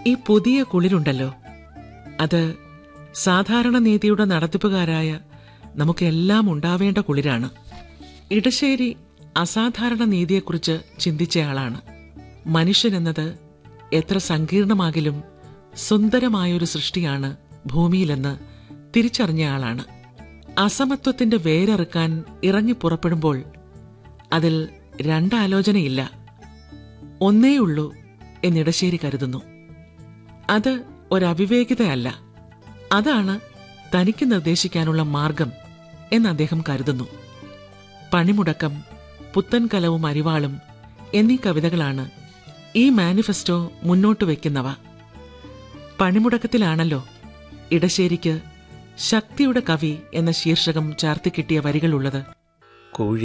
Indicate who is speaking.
Speaker 1: ഈ പുതിയ കുളിരുണ്ടല്ലോ അത് സാധാരണ നീതിയുടെ നടത്തിപ്പുകാരായ നമുക്കെല്ലാം ഉണ്ടാവേണ്ട കുളിരാണ് ഇടശ്ശേരി അസാധാരണ നീതിയെക്കുറിച്ച് ചിന്തിച്ചയാളാണ് മനുഷ്യനെന്നത് എത്ര സങ്കീർണമാകിലും സുന്ദരമായൊരു സൃഷ്ടിയാണ് ഭൂമിയിലെന്ന് തിരിച്ചറിഞ്ഞയാളാണ് അസമത്വത്തിന്റെ വേരറുക്കാൻ ഇറങ്ങി പുറപ്പെടുമ്പോൾ അതിൽ രണ്ടാലോചനയില്ല ഒന്നേയുള്ളൂ എന്നിടശ്ശേരി കരുതുന്നു അത് ഒരവിവേകിതയല്ല അതാണ് തനിക്ക് നിർദ്ദേശിക്കാനുള്ള മാർഗം എന്ന് അദ്ദേഹം കരുതുന്നു പണിമുടക്കം പുത്തൻ കലവും അരിവാളും എന്നീ കവിതകളാണ് ഈ മാനിഫെസ്റ്റോ മുന്നോട്ട് വയ്ക്കുന്നവ പണിമുടക്കത്തിലാണല്ലോ ഇടശ്ശേരിക്ക് ശക്തിയുടെ കവി എന്ന ശീർഷകം ചാർത്തിക്കിട്ടിയ വരികളുള്ളത്
Speaker 2: കോഴി